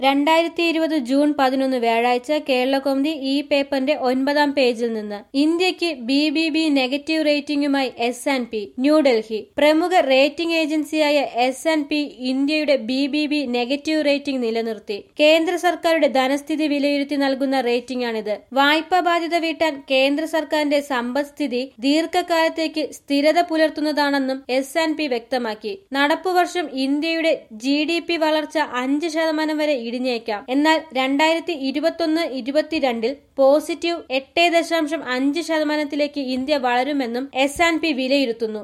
രണ്ടായിരത്തി ഇരുപത് ജൂൺ പതിനൊന്ന് വ്യാഴാഴ്ച കേരളകൗമുദി ഈ പേപ്പറിന്റെ ഒൻപതാം പേജിൽ നിന്ന് ഇന്ത്യക്ക് ബി ബി ബി നെഗറ്റീവ് റേറ്റിംഗുമായി എസ് ആൻഡ് പി ന്യൂഡൽഹി പ്രമുഖ റേറ്റിംഗ് ഏജൻസിയായ എസ് ആൻഡ് പി ഇന്ത്യയുടെ B B B negative rating നിലനിർത്തി കേന്ദ്ര സർക്കാരുടെ ധനസ്ഥിതി വിലയിരുത്തി നൽകുന്ന റേറ്റിംഗാണിത് വായ്പാ ബാധ്യത വീട്ടാൻ കേന്ദ്ര സർക്കാരിന്റെ സമ്പദ്സ്ഥിതി ദീർഘകാലത്തേക്ക് സ്ഥിരത പുലർത്തുന്നതാണെന്നും എസ് ആൻഡ് പി വ്യക്തമാക്കി നടപ്പുവർഷം ഇന്ത്യയുടെ ജി ഡി പി വളർച്ച അഞ്ച് ശതമാനം വരെ ഇടിഞ്ഞേക്കാം എന്നാൽ രണ്ടായിരത്തി ഇരുപത്തൊന്ന് ഇരുപത്തിരണ്ടിൽ പോസിറ്റീവ് എട്ട് ദശാംശം അഞ്ച് ശതമാനത്തിലേക്ക് ഇന്ത്യ വളരുമെന്നും എസ് ആൻഡ് പി വിലയിരുത്തുന്നു